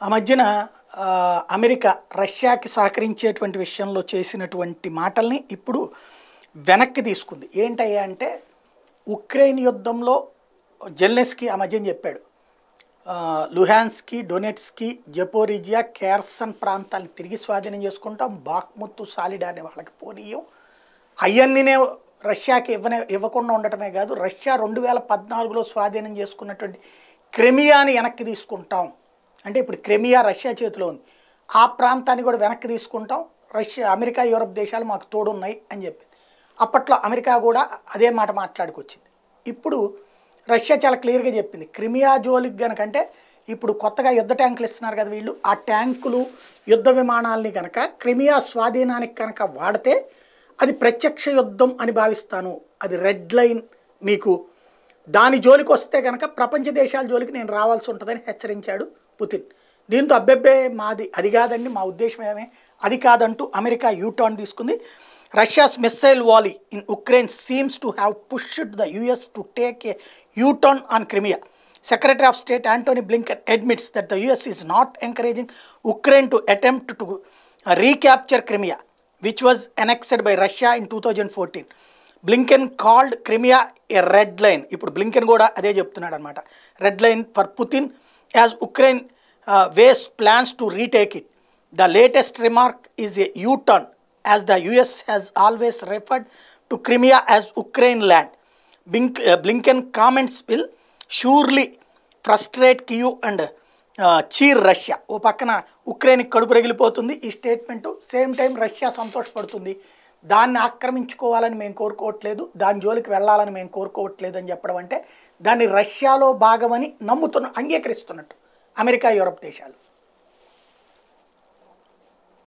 ఆ మధ్యన ఆ, అమెరికా రష్యాకి సహకరించేటువంటి విషయంలో చేసినటువంటి మాటల్ని ఇప్పుడు వెనక్కి తీసుకుంది ఏంటయ్యా అంటే ఉక్రెయిన్ యుద్ధంలో జెల్నెస్కి ఆ మధ్యన చెప్పాడు ఆ, లుహాన్స్కి డొనెట్స్కి జపోరిజియా కేర్సన్ ప్రాంతాలను తిరిగి స్వాధీనం చేసుకుంటాం బాక్ముత్తు సాలిడార్ని వాళ్ళకి పోనీయం అవన్నీనే రష్యాకి ఇవ్వనే ఇవ్వకుండా ఉండటమే కాదు రష్యా రెండు వేల పద్నాలుగులో స్వాధీనం చేసుకున్నటువంటి క్రెమియాని వెనక్కి తీసుకుంటాం అంటే ఇప్పుడు క్రెమియా రష్యా చేతిలో ఉంది ఆ ప్రాంతాన్ని కూడా వెనక్కి తీసుకుంటాం రష్యా అమెరికా యూరప్ దేశాలు మాకు తోడున్నాయి అని చెప్పి అప్పట్లో అమెరికా కూడా అదే మాట మాట్లాడుకొచ్చింది ఇప్పుడు రష్యా చాలా క్లియర్గా చెప్పింది క్రిమియా జోలికి గనకంటే ఇప్పుడు కొత్తగా యుద్ధ ట్యాంకులు ఇస్తున్నారు కదా వీళ్ళు ఆ ట్యాంకులు యుద్ధ విమానాల్ని కనుక క్రిమియా స్వాధీనానికి కనుక వాడితే అది ప్రత్యక్ష యుద్ధం అని భావిస్తాను అది రెడ్ లైన్ మీకు దాని జోలికి వస్తే కనుక ప్రపంచ దేశాల జోలికి నేను రావాల్సి ఉంటుందని హెచ్చరించాడు పుతిన్ దీంతో అబ్బెబ్బే మాది అది కాదండి మా ఉద్దేశం ఏమే అది కాదంటూ అమెరికా యూటర్న్ తీసుకుంది Russia's missile volley in Ukraine seems to have pushed the US to take a U turn on Crimea Secretary of State Antony Blinken admits that the US is not encouraging Ukraine to attempt to uh, recapture Crimea, which was annexed by Russia in 2014. Blinken called Crimea a red line ఇప్పుడు Blinken కూడా అదే చెప్తున్నాడు అనమాట red line for Putin as Ukraine weighs plans to retake it the latest remark is a U turn as the US has always referred to Crimea as Ukraine land Blink, uh, Blinken comments will surely frustrate Kyiv and cheer Russia ఓ పక్కన ఉక్రెయిన్కి కడుపు రగిలిపోతుంది ఈ statement same time Russia సంతోషపడుతుంది దాన్ని ఆక్రమించుకోవాలని మేము కోరుకోవట్లేదు దాని జోలికి వెళ్ళాలని మేము కోరుకోవట్లేదు అని చెప్పడం అంటే దాన్ని రష్యాలో భాగమని నమ్ముతున్న అంగీకరిస్తున్నట్టు అమెరికా యూరప్ దేశాలు